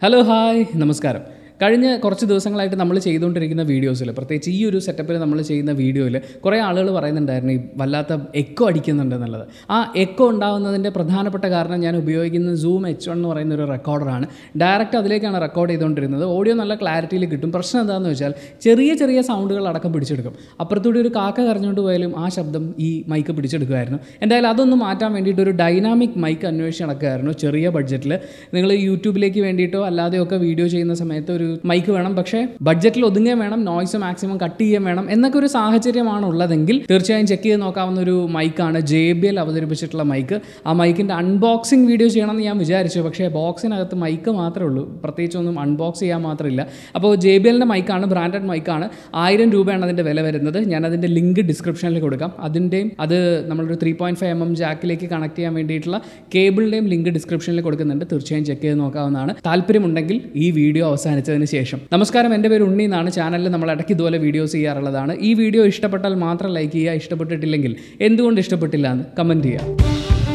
hello hi നമസ്കാരം കഴിഞ്ഞ കുറച്ച് ദിവസങ്ങളായിട്ട് നമ്മൾ ചെയ്തുകൊണ്ടിരിക്കുന്ന വീഡിയോസിൽ പ്രത്യേകിച്ച് ഈ ഒരു സെറ്റപ്പിൽ നമ്മൾ ചെയ്യുന്ന വീഡിയോയിൽ കുറേ ആളുകൾ പറയുന്നുണ്ടായിരുന്നു ഈ വല്ലാത്ത എക്കോ അടിക്കുന്നുണ്ട് എന്നുള്ളത് ആ എക്കോ ഉണ്ടാകുന്നതിൻ്റെ പ്രധാനപ്പെട്ട കാരണം ഞാൻ ഉപയോഗിക്കുന്ന സൂം എച്ച് വൺ എന്ന് പറയുന്ന ഒരു റെക്കോർഡറാണ് ഡയറക്റ്റ് അതിലേക്കാണ് റെക്കോർഡ് ചെയ്തുകൊണ്ടിരുന്നത് ഓഡിയോ നല്ല ക്ലാരിറ്റിയിൽ കിട്ടും പ്രശ്നം എന്താണെന്ന് വെച്ചാൽ ചെറിയ ചെറിയ സൗണ്ടുകൾ അടക്കം പിടിച്ചെടുക്കും അപ്പുറത്തൂടെ ഒരു കാക്ക കരഞ്ഞുകൊണ്ട് പോയാലും ആ ശബ്ദം ഈ മൈക്ക് പിടിച്ചെടുക്കുമായിരുന്നു എന്തായാലും അതൊന്ന് മാറ്റാൻ വേണ്ടിയിട്ട് ഒരു ഡൈനാമിക് മൈക്ക് അന്വേഷിച്ച് നടക്കുകയായിരുന്നു ചെറിയ ബഡ്ജറ്റിൽ നിങ്ങൾ യൂട്യൂബിലേക്ക് വേണ്ടിയിട്ടോ അല്ലാതെയോ ഒക്കെ വീഡിയോ ചെയ്യുന്ന സമയത്ത് ഒരു മൈക്ക് വേണം പക്ഷേ ബഡ്ജറ്റിൽ ഒതുങ്ങുകയും വേണം നോയ്സ് മാക്സിമം കട്ട് ചെയ്യുകയും വേണം എന്നൊക്കെ ഒരു സാഹചര്യമാണ് ഉള്ളതെങ്കിൽ തീർച്ചയായും ചെക്ക് ചെയ്ത് നോക്കാവുന്ന ഒരു മൈക്കാണ് ജെ ബി എൽ അവതരിപ്പിച്ചിട്ടുള്ള മൈക്ക് ആ മൈക്കിൻ്റെ അൺബോക്സിംഗ് വീഡിയോ ചെയ്യണമെന്ന് ഞാൻ വിചാരിച്ചു പക്ഷേ ബോക്സിനകത്ത് മൈക്ക് മാത്രമേ ഉള്ളൂ പ്രത്യേകിച്ചൊന്നും അൺബോക്സ് ചെയ്യാൻ മാത്രമില്ല അപ്പോൾ ജെ ബി എല്ലിൻ്റെ മൈക്കാണ് ബ്രാൻഡഡ് മൈക്കാണ് ആയിരം രൂപയാണ് അതിൻ്റെ വില വരുന്നത് ഞാൻ അതിൻ്റെ ലിങ്ക് ഡിസ്ക്രിപ്ഷനിൽ കൊടുക്കാം അതിൻ്റെയും അത് നമ്മളൊരു three point five M M ജാക്കിലേക്ക് കണക്ട് ചെയ്യാൻ വേണ്ടിയിട്ടുള്ള കേബിളിൻ്റെയും ലിങ്ക് ഡിസ്ക്രിപ്ഷനിൽ കൊടുക്കുന്നുണ്ട് തീർച്ചയായും ചെക്ക് ചെയ്ത് നോക്കാവുന്നതാണ് താല്പര്യമുണ്ടെങ്കിൽ ഈ വീഡിയോ അവസാനിച്ചതിന് ശേഷം നമസ്കാരം എൻ്റെ പേര് ഉണ്ണി എന്നാണ് ചാനലിൽ നമ്മൾ ഇടയ്ക്ക് ഇതുപോലെ വീഡിയോസ് ചെയ്യാറുള്ളതാണ് ഈ വീഡിയോ ഇഷ്ടപ്പെട്ടാൽ മാത്രം ലൈക്ക് ചെയ്യുക ഇഷ്ടപ്പെട്ടിട്ടില്ലെങ്കിൽ എന്തുകൊണ്ട് ഇഷ്ടപ്പെട്ടില്ല എന്ന് കമൻറ്റ് ചെയ്യുക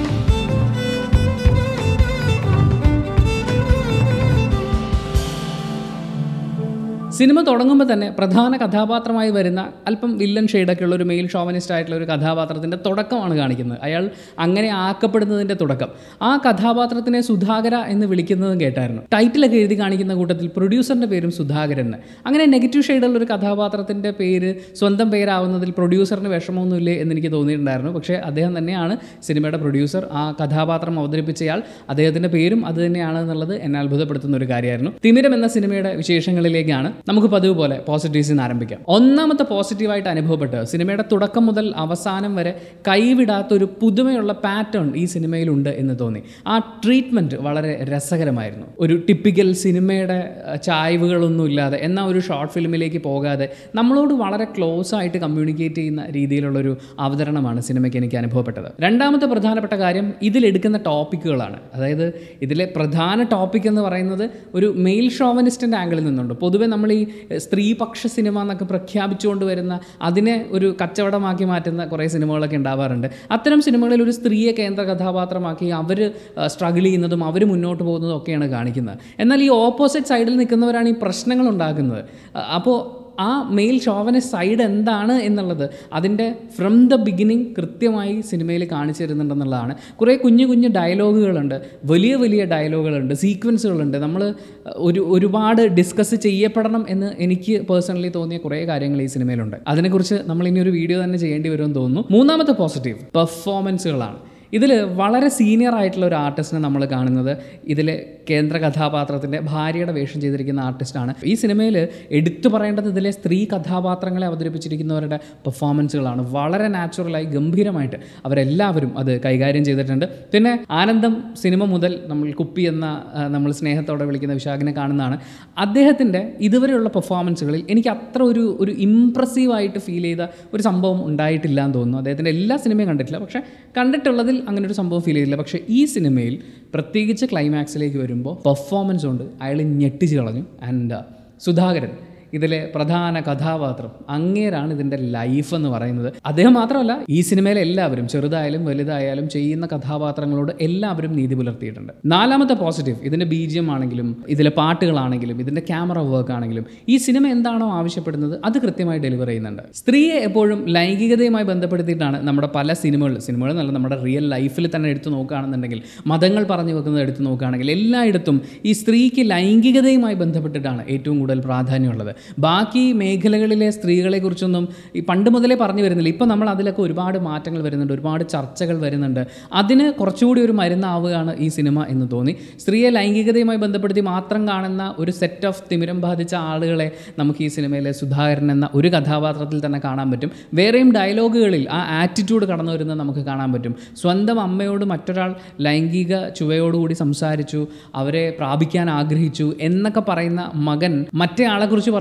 സിനിമ തുടങ്ങുമ്പോൾ തന്നെ പ്രധാന കഥാപാത്രമായി വരുന്ന അല്പം വില്ലൻ ഷെയ്ഡൊക്കെ ഉള്ള ഒരു മെയിൽ ഷോവനിസ്റ്റ് ആയിട്ടുള്ള ഒരു കഥാപാത്രത്തിൻ്റെ തുടക്കമാണ് കാണിക്കുന്നത് അയാൾ അങ്ങനെ ആക്കപ്പെടുന്നതിൻ്റെ തുടക്കം ആ കഥാപാത്രത്തിനെ സുധാകര എന്ന് വിളിക്കുന്നതും കേട്ടായിരുന്നു ടൈറ്റിലൊക്കെ എഴുതി കാണിക്കുന്ന കൂട്ടത്തിൽ പ്രൊഡ്യൂസറിൻ്റെ പേരും സുധാകരൻ അങ്ങനെ നെഗറ്റീവ് ഷെയ്ഡുള്ള ഒരു കഥാപാത്രത്തിൻ്റെ പേര് സ്വന്തം പേരാവുന്നതിൽ പ്രൊഡ്യൂസറിന് വിഷമമൊന്നുമില്ലേ എന്ന് എനിക്ക് തോന്നിയിട്ടുണ്ടായിരുന്നു പക്ഷേ അദ്ദേഹം തന്നെയാണ് സിനിമയുടെ പ്രൊഡ്യൂസർ ആ കഥാപാത്രം അവതരിപ്പിച്ചയാൾ അദ്ദേഹത്തിൻ്റെ പേരും അത് തന്നെയാണ് എന്നുള്ളത് എന്നെ അത്ഭുതപ്പെടുത്തുന്ന ഒരു കാര്യമായിരുന്നു തിമിരം എന്ന സിനിമയുടെ വിശേഷങ്ങളിലേക്കാണ് നമുക്ക് പതിവ് പോലെ പോസിറ്റീവ്സിൽ നിന്ന് ആരംഭിക്കാം ഒന്നാമത്തെ പോസിറ്റീവായിട്ട് അനുഭവപ്പെട്ട് സിനിമയുടെ തുടക്കം മുതൽ അവസാനം വരെ കൈവിടാത്ത ഒരു പുതുമയുള്ള പാറ്റേൺ ഈ സിനിമയിലുണ്ട് എന്ന് തോന്നി ആ ട്രീറ്റ്മെൻറ്റ് വളരെ രസകരമായിരുന്നു ഒരു ടിപ്പിക്കൽ സിനിമയുടെ അഹ്, ചായ്വുകളൊന്നും ഇല്ലാതെ എന്നാൽ ഒരു ഷോർട്ട് ഫിലിമിലേക്ക് പോകാതെ നമ്മളോട് വളരെ ക്ലോസ് ആയിട്ട് കമ്മ്യൂണിക്കേറ്റ് ചെയ്യുന്ന രീതിയിലുള്ളൊരു അവതരണമാണ് സിനിമയ്ക്ക് എനിക്ക് അനുഭവപ്പെട്ടത് രണ്ടാമത്തെ പ്രധാനപ്പെട്ട കാര്യം ഇതിലെടുക്കുന്ന ടോപ്പിക്കുകളാണ് അതായത് ഇതിലെ പ്രധാന ടോപ്പിക് എന്ന് പറയുന്നത് ഒരു മെയിൽ ഷോവനിസ്റ്റിൻ്റെ ആംഗിളിൽ നിന്നുണ്ട് പൊതുവെ നമ്മൾ ഈ സ്ത്രീപക്ഷ സിനിമ എന്നൊക്കെ പ്രഖ്യാപിച്ചുകൊണ്ട് വരുന്ന അതിനെ ഒരു കച്ചവടമാക്കി മാറ്റുന്ന കുറേ സിനിമകളൊക്കെ ഉണ്ടാവാറുണ്ട് അത്തരം സിനിമകളിൽ ഒരു സ്ത്രീയെ കേന്ദ്ര കഥാപാത്രമാക്കി അവർ സ്ട്രഗിൾ ചെയ്യുന്നതും അവർ മുന്നോട്ട് പോകുന്നതും ഒക്കെയാണ് കാണിക്കുന്നത് എന്നാൽ ഈ ഓപ്പോസിറ്റ് സൈഡിൽ നിൽക്കുന്നവരാണ് ഈ പ്രശ്നങ്ങൾ ഉണ്ടാക്കുന്നത് അപ്പോൾ ആ മെയിൽ ഷോവന സൈഡ് എന്താണ് എന്നുള്ളത് അതിൻ്റെ ഫ്രം ദ ബിഗിനിങ് കൃത്യമായി സിനിമയിൽ കാണിച്ചു തരുന്നുണ്ടെന്നുള്ളതാണ് കുറേ കുഞ്ഞു കുഞ്ഞു ഡയലോഗുകളുണ്ട് വലിയ വലിയ ഡയലോഗുകളുണ്ട് സീക്വൻസുകളുണ്ട് നമ്മൾ ഒരു ഒരുപാട് ഡിസ്കസ് ചെയ്യപ്പെടണം എന്ന് എനിക്ക് പേഴ്സണലി തോന്നിയ കുറേ കാര്യങ്ങൾ ഈ സിനിമയിലുണ്ട് അതിനെക്കുറിച്ച് നമ്മൾ ഇനി ഒരു വീഡിയോ തന്നെ ചെയ്യേണ്ടി വരുമെന്ന് തോന്നുന്നു മൂന്നാമത്തെ പോസിറ്റീവ് പെർഫോമൻസുകളാണ് ഇതിൽ വളരെ സീനിയർ ആയിട്ടുള്ള ഒരു ആർട്ടിസ്റ്റിനെ നമ്മൾ കാണുന്നത് ഇതിലെ കേന്ദ്ര കഥാപാത്രത്തിൻ്റെ ഭാര്യയുടെ വേഷം ചെയ്തിരിക്കുന്ന ആർട്ടിസ്റ്റാണ് ഈ സിനിമയിൽ എടുത്തു പറയേണ്ടത് ഇതിലെ സ്ത്രീ കഥാപാത്രങ്ങളെ അവതരിപ്പിച്ചിരിക്കുന്നവരുടെ പെർഫോമൻസുകളാണ് വളരെ നാച്ചുറലായി ഗംഭീരമായിട്ട് അവരെല്ലാവരും അത് കൈകാര്യം ചെയ്തിട്ടുണ്ട് പിന്നെ ആനന്ദം സിനിമ മുതൽ നമ്മൾ കുപ്പി എന്ന ആ, നമ്മൾ സ്നേഹത്തോടെ വിളിക്കുന്ന വിശാഖിനെ കാണുന്നതാണ് അദ്ദേഹത്തിൻ്റെ ഇതുവരെയുള്ള പെർഫോമൻസുകളിൽ എനിക്ക് അത്ര ഒരു ഒരു ഇമ്പ്രസീവായിട്ട് ഫീൽ ചെയ്ത ഒരു സംഭവം ഉണ്ടായിട്ടില്ല എന്ന് തോന്നുന്നു അദ്ദേഹത്തിൻ്റെ എല്ലാ സിനിമയും കണ്ടിട്ടില്ല പക്ഷേ കണ്ടിട്ടുള്ളതിൽ അങ്ങനെ ഒരു സംഭവം ഫീൽ ചെയ്തില്ല പക്ഷേ ഈ സിനിമയിൽ പ്രത്യേകിച്ച് ക്ലൈമാക്സിലേക്ക് വരുമ്പോൾ പെർഫോമൻസ് കൊണ്ട് അയാൾ ഞെട്ടിച്ച് കളഞ്ഞു ആൻഡ് സുധാകരൻ ഇതിലെ പ്രധാന കഥാപാത്രം അങ്ങേരാണ് ഇതിൻ്റെ ലൈഫ് എന്ന് പറയുന്നത് അദ്ദേഹം മാത്രമല്ല ഈ സിനിമയിലെ എല്ലാവരും ചെറുതായാലും വലുതായാലും ചെയ്യുന്ന കഥാപാത്രങ്ങളോട് എല്ലാവരും നീതി പുലർത്തിയിട്ടുണ്ട് നാലാമത്തെ പോസിറ്റീവ് ഇതിൻ്റെ ബി ജി എം ആണെങ്കിലും ഇതിലെ പാട്ടുകളാണെങ്കിലും ഇതിൻ്റെ ക്യാമറ വർക്ക് ആണെങ്കിലും ഈ സിനിമ എന്താണോ ആവശ്യപ്പെടുന്നത് അത് കൃത്യമായി ഡെലിവർ ചെയ്യുന്നുണ്ട് സ്ത്രീയെ എപ്പോഴും ലൈംഗികതയുമായി ബന്ധപ്പെടുത്തിയിട്ടാണ് നമ്മുടെ പല സിനിമകൾ സിനിമകൾ നല്ല നമ്മുടെ റിയൽ ലൈഫിൽ തന്നെ എടുത്തു നോക്കുകയാണെന്നുണ്ടെങ്കിൽ മതങ്ങൾ പറഞ്ഞു വെക്കുന്നത് എടുത്തു നോക്കുകയാണെങ്കിൽ എല്ലായിടത്തും ഈ സ്ത്രീക്ക് ലൈംഗികതയുമായി ബന്ധപ്പെട്ടിട്ടാണ് ഏറ്റവും കൂടുതൽ പ്രാധാന്യമുള്ളത് ബാക്കി മേഖലകളിലെ സ്ത്രീകളെക്കുറിച്ചൊന്നും ഈ പണ്ട് മുതലേ പറഞ്ഞു വരുന്നില്ല ഇപ്പം നമ്മൾ അതിലൊക്കെ ഒരുപാട് മാറ്റങ്ങൾ വരുന്നുണ്ട് ഒരുപാട് ചർച്ചകൾ വരുന്നുണ്ട് അതിന് കുറച്ചുകൂടി ഒരു മരുന്നാവുകയാണ് ഈ സിനിമ എന്ന് തോന്നി സ്ത്രീയെ ലൈംഗികതയുമായി ബന്ധപ്പെടുത്തി മാത്രം കാണുന്ന ഒരു സെറ്റ് ഓഫ് തിമിരം ബാധിച്ച ആളുകളെ നമുക്ക് ഈ സിനിമയിലെ സുധാകരൻ എന്ന ഒരു കഥാപാത്രത്തിൽ തന്നെ കാണാൻ പറ്റും വേറെയും ഡയലോഗുകളിൽ ആ ആറ്റിറ്റ്യൂഡ് കടന്നു വരുന്നത് നമുക്ക് കാണാൻ പറ്റും സ്വന്തം അമ്മയോട് മറ്റൊരാൾ ലൈംഗിക ചുവയോടുകൂടി സംസാരിച്ചു അവരെ പ്രാപിക്കാൻ ആഗ്രഹിച്ചു എന്നൊക്കെ പറയുന്ന മകൻ മറ്റേ ആളെക്കുറിച്ച് പറയുന്നത്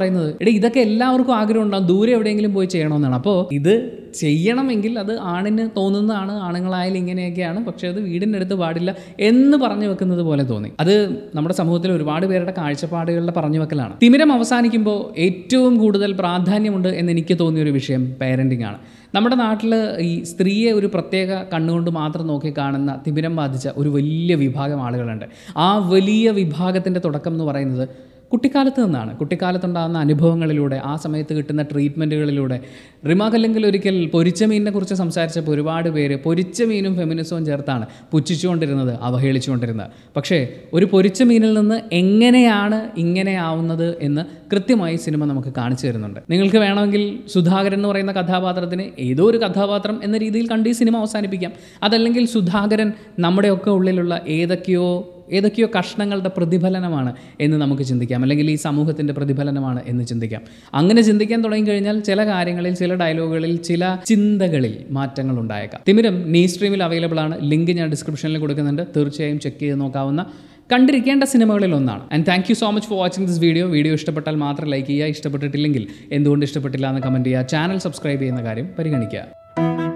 പറയുന്നത് എടേ ഇതൊക്കെ എല്ലാവർക്കും ആഗ്രഹം ഉണ്ടാകും ദൂരെ എവിടെയെങ്കിലും പോയി ചെയ്യണമെന്നാണ് അപ്പോൾ ഇത് ചെയ്യണമെങ്കിൽ അത് ആണിന് തോന്നുന്നതാണ് ആണുങ്ങളായാലും ഇങ്ങനെയൊക്കെയാണ് പക്ഷേ അത് വീടിൻ്റെ അടുത്ത് പാടില്ല എന്ന് പറഞ്ഞു വെക്കുന്നത് പോലെ തോന്നി അത് നമ്മുടെ സമൂഹത്തിൽ ഒരുപാട് പേരുടെ കാഴ്ചപ്പാടുകളുടെ പറഞ്ഞു വെക്കലാണ് തിമിരം അവസാനിക്കുമ്പോൾ ഏറ്റവും കൂടുതൽ പ്രാധാന്യമുണ്ട് എന്ന് എനിക്ക് തോന്നിയ ഒരു വിഷയം പാരൻറ്റിംഗ് ആണ് നമ്മുടെ നാട്ടിൽ ഈ സ്ത്രീയെ ഒരു പ്രത്യേക കണ്ണുകൊണ്ട് മാത്രം നോക്കി കാണുന്ന തിമിരം ബാധിച്ച ഒരു വലിയ വിഭാഗം ആളുകളുണ്ട് ആ വലിയ വിഭാഗത്തിൻ്റെ തുടക്കം എന്ന് പറയുന്നത് കുട്ടിക്കാലത്ത് നിന്നാണ് കുട്ടിക്കാലത്തുണ്ടാകുന്ന അനുഭവങ്ങളിലൂടെ ആ സമയത്ത് കിട്ടുന്ന ട്രീറ്റ്മെൻറ്റുകളിലൂടെ റിമാകല്ലെങ്കിൽ ഒരിക്കൽ പൊരിച്ച മീനിനെ കുറിച്ച് സംസാരിച്ചപ്പോൾ ഒരുപാട് പേര് പൊരിച്ച മീനും ഫെമിനിസവും ചേർത്താണ് പുച്ഛിച്ചുകൊണ്ടിരുന്നത് അവഹേളിച്ചുകൊണ്ടിരുന്നത് പക്ഷേ ഒരു പൊരിച്ച മീനിൽ നിന്ന് എങ്ങനെയാണ് ഇങ്ങനെ ആവുന്നത് എന്ന് കൃത്യമായി സിനിമ നമുക്ക് കാണിച്ചു തരുന്നുണ്ട് നിങ്ങൾക്ക് വേണമെങ്കിൽ സുധാകരൻ എന്ന് പറയുന്ന കഥാപാത്രത്തിന് ഏതോ ഒരു കഥാപാത്രം എന്ന രീതിയിൽ കണ്ട് ഈ സിനിമ അവസാനിപ്പിക്കാം അതല്ലെങ്കിൽ സുധാകരൻ നമ്മുടെയൊക്കെ ഉള്ളിലുള്ള ഏതൊക്കെയോ ഏതൊക്കെയോ കഷ്ണങ്ങളുടെ പ്രതിഫലനമാണ് എന്ന് നമുക്ക് ചിന്തിക്കാം അല്ലെങ്കിൽ ഈ സമൂഹത്തിൻ്റെ പ്രതിഫലനമാണ് എന്ന് ചിന്തിക്കാം അങ്ങനെ ചിന്തിക്കാൻ തുടങ്ങിക്കഴിഞ്ഞാൽ ചില കാര്യങ്ങളിൽ ചില ഡയലോഗുകളിൽ ചില ചിന്തകളിൽ മാറ്റങ്ങൾ ഉണ്ടായേക്കാം തിമിരം നീ സ്ട്രീമിൽ അവൈലബിൾ ആണ് ലിങ്ക് ഞാൻ ഡിസ്ക്രിപ്ഷനിൽ കൊടുക്കുന്നുണ്ട് തീർച്ചയായും ചെക്ക് ചെയ്ത് നോക്കാവുന്ന കണ്ടിരിക്കേണ്ട സിനിമകളിൽ ഒന്നാണ് and thank you so much for watching this video video ഇഷ്ടപ്പെട്ടാൽ മാത്രം ലൈക്ക് ചെയ്യുക ഇഷ്ടപ്പെട്ടിട്ടില്ലെങ്കിൽ എന്തുകൊണ്ട് ഇഷ്ടപ്പെട്ടില്ല എന്ന് കമൻറ്റ് ചെയ്യുക ചാനൽ സബ്സ്ക്രൈബ് ചെയ്യുന്ന കാര്യം പരിഗണിക്കുക